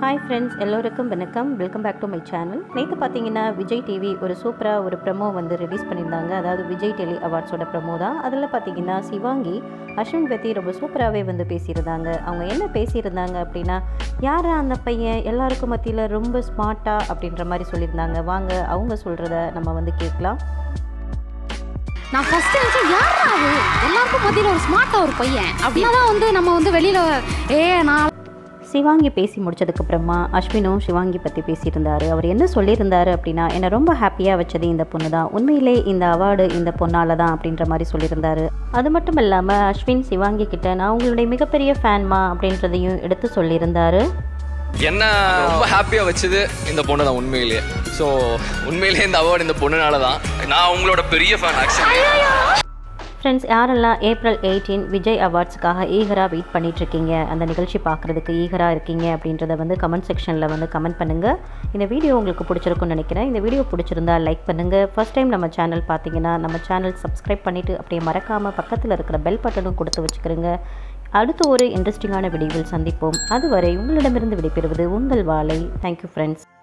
hi friends எல்லோருக்கும் வணக்கம் welcome back to my channel நேற்று பார்த்தீங்கன்னா விஜய் டிவி ஒரு சூப்பராக ஒரு ப்ரமோ வந்து ரிலீஸ் பண்ணியிருந்தாங்க அதாவது விஜய் டெலி அவார்ட்ஸோட ப்ரமோ தான் அதில் பார்த்தீங்கன்னா சிவாங்கி அஸ்வின் பற்றி ரொம்ப சூப்பராகவே வந்து பேசியிருந்தாங்க அவங்க என்ன பேசியிருந்தாங்க அப்படின்னா யாரா அந்த பையன் எல்லாருக்கும் மத்தியில் ரொம்ப ஸ்மார்ட்டாக அப்படின்ற மாதிரி சொல்லியிருந்தாங்க வாங்க அவங்க சொல்கிறத நம்ம வந்து கேட்கலாம் நான் ஃபர்ஸ்ட் நினைச்சேன் யாரா அது எல்லாருக்கும் மத்தியில் ஒரு ஸ்மார்ட்டா ஒரு பையன் அப்படின்னா தான் வந்து நம்ம வந்து வெளியில ஏ நான் சிவாங்கி பேசி முடிச்சதுக்கப்புறமா அஸ்வினும் சிவாங்கி பற்றி பேசியிருந்தாரு அவர் என்ன சொல்லியிருந்தாரு அப்படின்னா என்னை ரொம்ப ஹாப்பியாக வச்சது இந்த பொண்ணு தான் உண்மையிலே இந்த அவார்டு இந்த பொண்ணால தான் அப்படின்ற மாதிரி சொல்லியிருந்தாரு அது மட்டும் இல்லாமல் அஸ்வின் சிவாங்கி கிட்ட நான் உங்களுடைய மிகப்பெரிய ஃபேன்மா அப்படின்றதையும் எடுத்து சொல்லியிருந்தாரு என்ன ரொம்ப ஹாப்பியாக வச்சது இந்த பொண்ணு தான் உண்மையிலேயே ஸோ உண்மையிலேயே இந்த அவார்டு இந்த பொண்ணுனால தான் நான் உங்களோட பெரிய ஃபேன் ஆக்சுவலி ஃப்ரெண்ட்ஸ் யாரெல்லாம் ஏப்ரல் எயிட்டீன் விஜய் அவார்ட்ஸுக்காக ஈகராக வெயிட் பண்ணிட்டு இருக்கீங்க அந்த நிகழ்ச்சி பார்க்குறதுக்கு ஈகராக இருக்கீங்க அப்படின்றத வந்து கமெண்ட் செக்ஷனில் வந்து கமெண்ட் பண்ணுங்கள் இந்த வீடியோ உங்களுக்கு பிடிச்சிருக்கும்னு நினைக்கிறேன் இந்த வீடியோ பிடிச்சிருந்தா லைக் பண்ணுங்கள் ஃபர்ஸ்ட் டைம் நம்ம சேனல் பார்த்தீங்கன்னா நம்ம சேனல் சப்ஸ்கிரைப் பண்ணிவிட்டு அப்படியே மறக்காமல் பக்கத்தில் இருக்கிற பெல் பட்டனும் கொடுத்து வச்சுக்கிறோங்க அடுத்து ஒரு இன்ட்ரெஸ்டிங்கான வீடியோவில் சந்திப்போம் அதுவரை உங்களிடமிருந்து விடைபெறுவது உங்கள் வாழை தேங்க்யூ ஃப்ரெண்ட்ஸ்